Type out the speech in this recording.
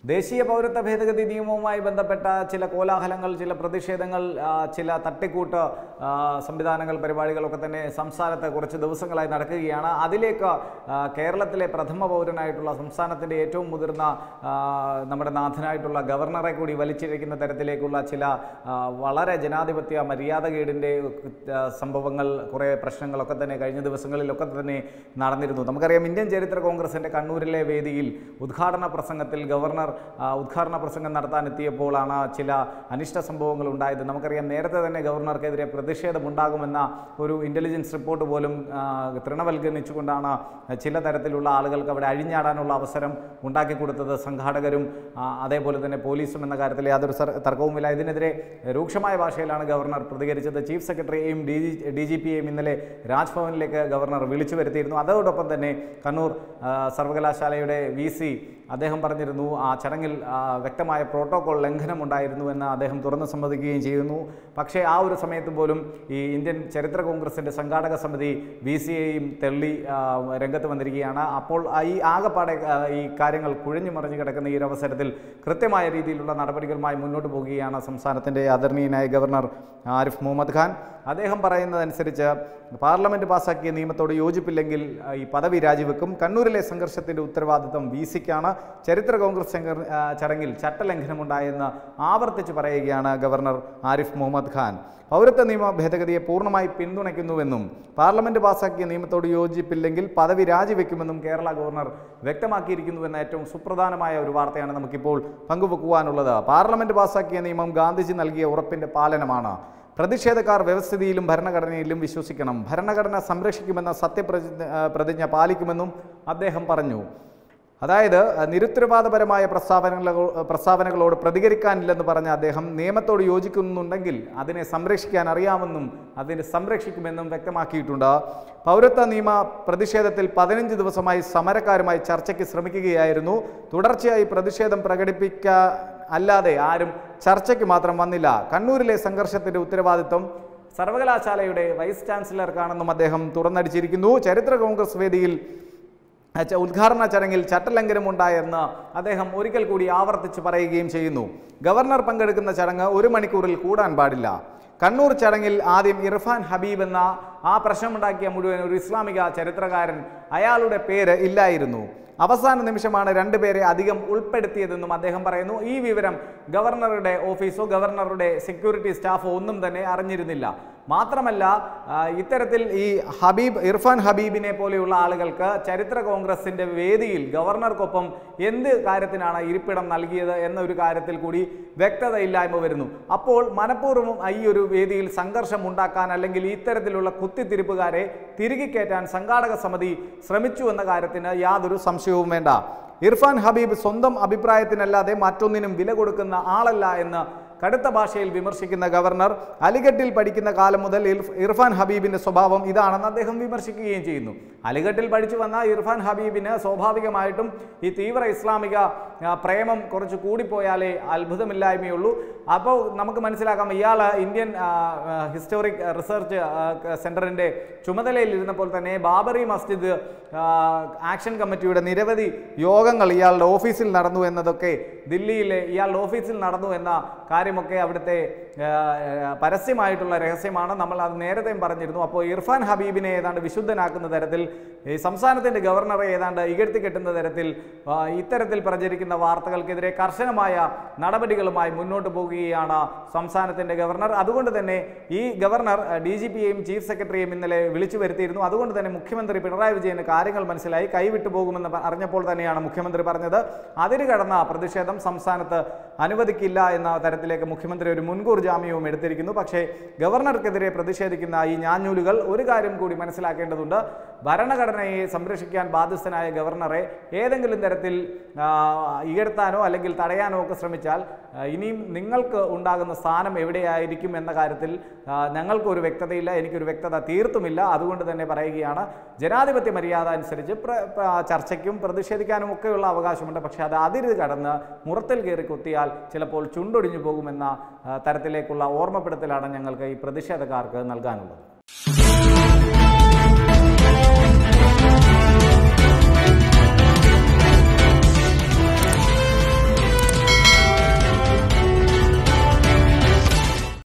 ദേശീയ പൗരത്വ ഭേദഗതി നിയമവുമായി ബന്ധപ്പെട്ട ചില കോലാഹലങ്ങൾ ചില പ്രതിഷേധങ്ങൾ ആ, ചില തട്ടിക്കൂട്ട് ആ, സംവിധാനങ്ങൾ പരിപാടികളൊക്കെ തന്നെ സംസ്ഥാനത്ത് കുറച്ച് ദിവസങ്ങളായി നടക്കുകയാണ് അതിലേക്ക് ആ, കേരളത്തിലെ പ്രഥമ പൗരനായിട്ടുള്ള സംസ്ഥാനത്തിൻ്റെ ഏറ്റവും മുതിർന്ന ആ, നമ്മുടെ നാഥനായിട്ടുള്ള ഗവർണറെ കൂടി വലിച്ചിഴയ്ക്കുന്ന തരത്തിലേക്കുള്ള ചില ആ, വളരെ ജനാധിപത്യ മര്യാദകേടിൻ്റെ ആ, സംഭവങ്ങൾ കുറേ പ്രശ്നങ്ങളൊക്കെ തന്നെ കഴിഞ്ഞ ദിവസങ്ങളിലൊക്കെ തന്നെ നടന്നിരുന്നു നമുക്കറിയാം ഇന്ത്യൻ ചരിത്ര കോൺഗ്രസിൻ്റെ കണ്ണൂരിലെ വേദിയിൽ ഉദ്ഘാടന പ്രസംഗത്തിൽ ഗവർണർ ആ, ഉദ്ഘാടന പ്രസംഗം നടത്താനെത്തിയപ്പോഴാണ് ചില അനിഷ്ട സംഭവങ്ങൾ ഉണ്ടായത് നമുക്കറിയാം നേരത്തെ തന്നെ ഗവർണർക്കെതിരെ പ്രതിഷേധമുണ്ടാകുമെന്ന ഒരു ഇൻ്റലിജൻസ് റിപ്പോർട്ട് പോലും ആ, തൃണവൽക്കരിച്ചുകൊണ്ടാണ് ചില തരത്തിലുള്ള ആളുകൾക്ക് അവിടെ അഴിഞ്ഞാടാനുള്ള അവസരം ഉണ്ടാക്കി കൊടുത്തത് സംഘാടകരും ആ, അതേപോലെ തന്നെ പോലീസും എന്ന കാര്യത്തിൽ യാതൊരു സർ- തർക്കവുമില്ല ഇതിനെതിരെ രൂക്ഷമായ ഭാഷയിലാണ് ഗവർണർ പ്രതികരിച്ചത് ചീഫ് സെക്രട്ടറിയെയും ഡി ജി ഡി ജി പിയെയും ഇന്നലെ രാജ്ഭവനിലേക്ക് ഗവർണർ വിളിച്ചു വരുത്തിയിരുന്നു അതോടൊപ്പം തന്നെ കണ്ണൂർ ആ, സർവകലാശാലയുടെ വി സി അദ്ദേഹം പറഞ്ഞിരുന്നു ആ ചടങ്ങിൽ ആ, വ്യക്തമായ പ്രോട്ടോകോൾ ലംഘനമുണ്ടായിരുന്നു എന്ന് അദ്ദേഹം തുറന്നു സമ്മതിക്കുകയും ചെയ്യുന്നു പക്ഷേ ആ ഒരു സമയത്ത് പോലും ഈ ഇന്ത്യൻ ചരിത്ര കോൺഗ്രസിൻ്റെ സംഘാടക സമിതി വി സിയെയും തെള്ളി ആ, രംഗത്ത് വന്നിരിക്കുകയാണ് അപ്പോൾ ആ ഈ ആകപ്പാടെ ആ, ഈ കാര്യങ്ങൾ കുഴഞ്ഞു മറിഞ്ഞു കിടക്കുന്ന ഈ ഒരു അവസരത്തിൽ കൃത്യമായ രീതിയിലുള്ള നടപടികളുമായി മുന്നോട്ട് പോകുകയാണ് സംസ്ഥാനത്തിൻ്റെ ആദരണീയനായ ഗവർണർ ആരിഫ് മുഹമ്മദ് ഖാൻ അദ്ദേഹം പറയുന്നതനുസരിച്ച് പാർലമെന്റ് പാസാക്കിയ നിയമത്തോട് യോജിപ്പില്ലെങ്കിൽ ആ, ഈ പദവി രാജിവെക്കും കണ്ണൂരിലെ സംഘർഷത്തിന്റെ ഉത്തരവാദിത്തം വി സിക്കാണ് ചരിത്ര കോൺഗ്രസ് സംഘർ- ആ, ചടങ്ങിൽ ചട്ടലംഘനമുണ്ടായെന്ന് ആവർത്തിച്ച് പറയുകയാണ് ഗവർണർ ആരിഫ് മുഹമ്മദ് ഖാൻ പൗരത്വ നിയമ ഭേദഗതിയെ പൂർണ്ണമായി പിന്തുണയ്ക്കുന്നുവെന്നും പാർലമെന്റ് പാസാക്കിയ നിയമത്തോട് യോജിപ്പില്ലെങ്കിൽ പദവി രാജിവെക്കുമെന്നും കേരള ഗവർണർ വ്യക്തമാക്കിയിരിക്കുന്നുവെന്ന ഏറ്റവും സുപ്രധാനമായ ഒരു വാർത്തയാണ് നമുക്കിപ്പോൾ പങ്കുവെക്കുവാനുള്ളത് പാർലമെന്റ് പാസാക്കിയ നിയമം ഗാന്ധിജി നൽകിയ ഉറപ്പിന്റെ പാലനമാണ് പ്രതിഷേധക്കാർ വ്യവസ്ഥിതിയിലും ഭരണഘടനയിലും വിശ്വസിക്കണം ഭരണഘടന സംരക്ഷിക്കുമെന്ന സത്യപ്രതിജ്ഞ ആ, പ്രതിജ്ഞ പാലിക്കുമെന്നും അദ്ദേഹം പറഞ്ഞു അതായത് അഹ്, നിരുത്തരവാദപരമായ പ്രസ്താവനകളോ പ്രസ്താവനകളോട് പ്രതികരിക്കാനില്ലെന്ന് പറഞ്ഞ അദ്ദേഹം നിയമത്തോട് യോജിക്കുന്നുണ്ടെങ്കിൽ അതിനെ സംരക്ഷിക്കാൻ അറിയാമെന്നും അതിനെ സംരക്ഷിക്കുമെന്നും വ്യക്തമാക്കിയിട്ടുണ്ട് പൗരത്വ നിയമ പ്രതിഷേധത്തിൽ പതിനഞ്ച് ദിവസമായി സമരക്കാരുമായി ചർച്ചയ്ക്ക് ശ്രമിക്കുകയായിരുന്നു തുടർച്ചയായി പ്രതിഷേധം പ്രകടിപ്പിക്കാൻ അല്ലാതെ ആരും ചർച്ചയ്ക്ക് മാത്രം വന്നില്ല കണ്ണൂരിലെ സംഘർഷത്തിന്റെ ഉത്തരവാദിത്വം സർവകലാശാലയുടെ വൈസ് ചാൻസലർക്കാണെന്നും അദ്ദേഹം തുറന്നടിച്ചിരിക്കുന്നു ചരിത്ര കോൺഗ്രസ് വേദിയിൽ ച- ഉദ്ഘാടന ചടങ്ങിൽ ചട്ടലംഘനമുണ്ടായെന്ന് അദ്ദേഹം ഒരിക്കൽ കൂടി ആവർത്തിച്ച് പറയുകയും ചെയ്യുന്നു ഗവർണർ പങ്കെടുക്കുന്ന ചടങ്ങ് ഒരു മണിക്കൂറിൽ കൂടാൻ പാടില്ല കണ്ണൂർ ചടങ്ങിൽ ആദ്യം ഇർഫാൻ ഹബീബ് എന്ന ആ പ്രശ്നമുണ്ടാക്കിയ മുഴുവൻ ഒരു ഇസ്ലാമിക ചരിത്രകാരൻ അയാളുടെ പേര് ഇല്ലായിരുന്നു അവസാന നിമിഷമാണ് രണ്ടുപേരെ അധികം ഉൾപ്പെടുത്തിയതെന്നും അദ്ദേഹം പറയുന്നു ഈ വിവരം ഗവർണറുടെ ഓഫീസോ ഗവർണറുടെ സെക്യൂരിറ്റി സ്റ്റാഫോ ഒന്നും തന്നെ അറിഞ്ഞിരുന്നില്ല മാത്രമല്ല ആ, ഇത്തരത്തിൽ ഈ ഹബീബ് ഇർഫാൻ ഹബീബിനെ പോലെയുള്ള ആളുകൾക്ക് ചരിത്ര കോൺഗ്രസിന്റെ വേദിയിൽ ഗവർണർക്കൊപ്പം എന്ത് കാര്യത്തിനാണ് ഇരിപ്പിടം നൽകിയത് എന്ന ഒരു കാര്യത്തിൽ കൂടി വ്യക്തതയില്ലായ്മ വരുന്നു അപ്പോൾ മനഃപൂർവ്വം ഈ ഒരു വേദിയിൽ സംഘർഷം ഉണ്ടാക്കാൻ അല്ലെങ്കിൽ ഇത്തരത്തിലുള്ള കുത്തിത്തിരിപ്പുകാരെ തിരികെ കയറ്റാൻ സംഘാടക സമിതി ശ്രമിച്ചു എന്ന കാര്യത്തിന് യാതൊരു സംശയവും വേണ്ട ഇർഫാൻ ഹബീബ് സ്വന്തം അഭിപ്രായത്തിനല്ലാതെ മറ്റൊന്നിനും വില കൊടുക്കുന്ന ആളല്ല എന്ന് കടുത്ത ഭാഷയിൽ വിമർശിക്കുന്ന ഗവർണർ അലിഗഡിൽ പഠിക്കുന്ന കാലം മുതൽ ഇർഫ്- ഇർഫാൻ ഹബീബിന്റെ സ്വഭാവം ഇതാണെന്ന് അദ്ദേഹം വിമർശിക്കുകയും ചെയ്യുന്നു അലിഗഡിൽ പഠിച്ചു വന്ന ഇർഫാൻ ഹബീബിന് സ്വാഭാവികമായിട്ടും ഈ തീവ്ര ഇസ്ലാമിക ആ, പ്രേമം കുറച്ച് കൂടിപ്പോയാലേ അത്ഭുതമില്ലായ്മയുള്ളൂ അപ്പോൾ നമുക്ക് മനസ്സിലാക്കാം ഇയാൾ ഇന്ത്യൻ ഹിസ്റ്റോറിക് റിസർച്ച് സെന്ററിന്റെ ചുമതലയിൽ ഇരുന്നപ്പോൾ തന്നെ ബാബറി മസ്ജിദ് ആ, ആക്ഷൻ കമ്മിറ്റിയുടെ നിരവധി യോഗങ്ങൾ ഇയാളുടെ ഓഫീസിൽ നടന്നു എന്നതൊക്കെ ദില്ലിയിലെ ഇയാളുടെ ഓഫീസിൽ നടന്നു എന്ന കാര്യമൊക്കെ അവിടുത്തെ ആ, ആ, പരസ്യമായിട്ടുള്ള രഹസ്യമാണ് നമ്മൾ അത് നേരത്തെയും പറഞ്ഞിരുന്നു അപ്പോൾ ഇർഫാൻ ഹബീബിനെ ഏതാണ്ട് വിശുദ്ധനാക്കുന്ന തരത്തിൽ ഈ സംസ്ഥാനത്തിൻ്റെ ഗവർണറെ ഏതാണ്ട് ഇകഴ്ത്തി കെട്ടുന്ന തരത്തിൽ ആ, ഇത്തരത്തിൽ പ്രചരിക്കുന്ന വാർത്തകൾക്കെതിരെ കർശനമായ നടപടികളുമായി മുന്നോട്ട് പോകുകയാണ് സംസ്ഥാനത്തിൻ്റെ ഗവർണർ അതുകൊണ്ട് തന്നെ ഈ ഗവർണർ ഡി ജി പിയെയും ചീഫ് സെക്രട്ടറിയെയും ഇന്നലെ വിളിച്ചു വരുത്തിയിരുന്നു അതുകൊണ്ട് തന്നെ മുഖ്യമന്ത്രി പിണറായി വിജയന് കാര്യങ്ങൾ മനസ്സിലായി കൈവിട്ടു പോകുമെന്ന് പ- അറിഞ്ഞപ്പോൾ തന്നെയാണ് മുഖ്യമന്ത്രി പറഞ്ഞത് അതിര് കടന്ന പ്രതിഷേധം സംസ്ഥാനത്ത് അനുവദിക്കില്ല എന്ന തരത്തിലേക്ക് മുഖ്യമന്ത്രി ഒരു മുൻകൂർ ജാമ്യവും എടുത്തിരിക്കുന്നു പക്ഷേ ഗവർണർക്കെതിരെ പ്രതിഷേധിക്കുന്ന ഈ ഞാഞ്ഞൂലുകൾ ഒരു കാര്യം കൂടി മനസ്സിലാക്കേണ്ടതുണ്ട് ഭരണഘടനയെ സംരക്ഷിക്കാൻ ബാധ്യസ്ഥനായ ഗവർണറെ ഏതെങ്കിലും തരത്തിൽ ആ, ഇകഴ്ത്താനോ അല്ലെങ്കിൽ തടയാനോ ഒക്കെ ശ്രമിച്ചാൽ ആ, ഇനിയും നിങ്ങൾക്ക് ഉണ്ടാകുന്ന സ്ഥാനം എവിടെയായിരിക്കും എന്ന കാര്യത്തിൽ ആ, ഞങ്ങൾക്കൊരു വ്യക്തതയില്ല എനിക്കൊരു വ്യക്തത തീർത്തുമില്ല അതുകൊണ്ട് തന്നെ പറയുകയാണ് ജനാധിപത്യ മര്യാദ അനുസരിച്ച് പ്ര- പ്ര- ചർച്ചയ്ക്കും പ്രതിഷേധിക്കാനും ഒക്കെയുള്ള അവകാശമുണ്ട് പക്ഷേ അത് അതിര് കടന്ന് മുറത്തിൽ കയറി കുത്തിയാൽ ചിലപ്പോൾ ചുണ്ടൊടിഞ്ഞു പോകുമെന്ന ആ, തരത്തിലേക്കുള്ള ഓർമ്മപ്പെടുത്തലാണ് ഞങ്ങൾക്ക് ഈ പ്രതിഷേധക്കാർക്ക് നൽകാനുള്ളത്